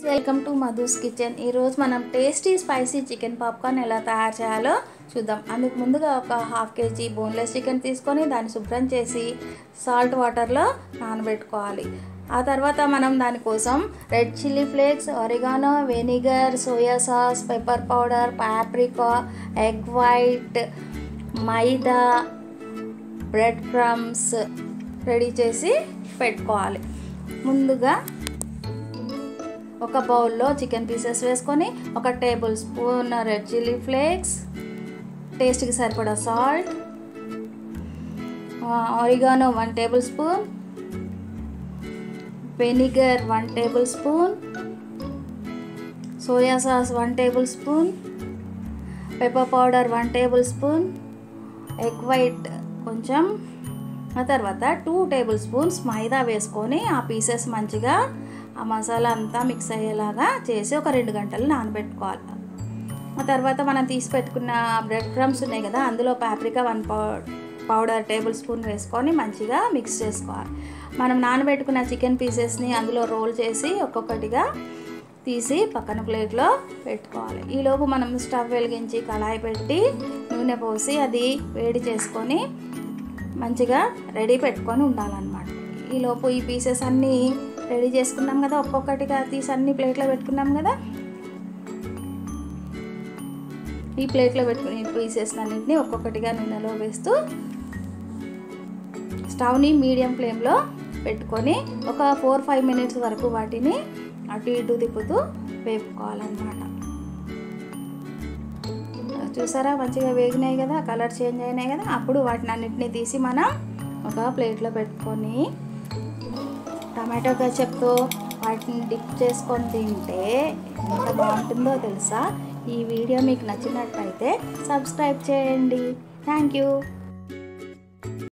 welcome to మధుస్ kitchen ఈరోజు మనం tasty spicy chicken popcorn ఎలా తయారు చేయాలో చూద్దాం అందుకు ముందుగా ఒక హాఫ్ కేజీ బోన్లెస్ చికెన్ తీసుకొని దాన్ని శుభ్రం చేసి సాల్ట్ వాటర్లో నానబెట్టుకోవాలి ఆ తర్వాత మనం దానికోసం red chilli flakes oregano vinegar soya sauce pepper powder paprika egg white maida bread crumbs ready చేసి పెట్టుకోవాలి ముందుగా ఒక బౌల్లో చికెన్ పీసెస్ వేసుకొని ఒక tablespoon red chilli flakes టేస్ట్కి సరిపడా salt oregano one tablespoon vinegar one tablespoon soya sauce one tablespoon pepper powder one tablespoon egg white కొంచెం ఆ తర్వాత టూ టేబుల్ స్పూన్స్ మైదా వేసుకొని ఆ pieces మంచిగా ఆ మసాలా అంతా మిక్స్ అయ్యేలాగా చేసి ఒక రెండు గంటలు నానబెట్టుకోవాలి ఆ తర్వాత మనం తీసి పెట్టుకున్న బ్రెడ్ క్రమ్స్ ఉన్నాయి కదా అందులో paprika one powder tablespoon వేసుకొని మంచిగా మిక్స్ చేసుకోవాలి మనం నానబెట్టుకున్న చికెన్ పీసెస్ని అందులో రోల్ చేసి ఒక్కొక్కటిగా తీసి పక్కన ప్లేట్లో పెట్టుకోవాలి ఈలోపు మనం స్టవ్ వెలిగించి కళాయి పెట్టి నూనె పోసి అది వేడి చేసుకొని మంచిగా రెడీ పెట్టుకొని ఉండాలన్నమాట ఈలోపు ఈ పీసెస్ అన్నీ రెడీ చేసుకున్నాం కదా ఒక్కొక్కటిగా తీసి అన్ని ప్లేట్లో పెట్టుకున్నాం కదా ఈ ప్లేట్లో పెట్టుకుని పీసెస్ అన్నింటినీ ఒక్కొక్కటిగా నూనెలో వేస్తూ స్టవ్ని మీడియం ఫ్లేమ్లో పెట్టుకొని ఒక ఫోర్ ఫైవ్ మినిట్స్ వరకు వాటిని అటు ఇటు తిప్పుతూ వేపుకోవాలన్నమాట చూసారా మంచిగా వేగినాయి కదా కలర్ చేంజ్ అయినాయి కదా అప్పుడు వాటిని అన్నిటిని తీసి మనం ఒక ప్లేట్లో పెట్టుకొని టమాటో కచప్తో వాటిని డిప్ చేసుకొని తింటే ఎంత బాగుంటుందో తెలుసా ఈ వీడియో మీకు నచ్చినట్లయితే సబ్స్క్రైబ్ చేయండి థ్యాంక్ యూ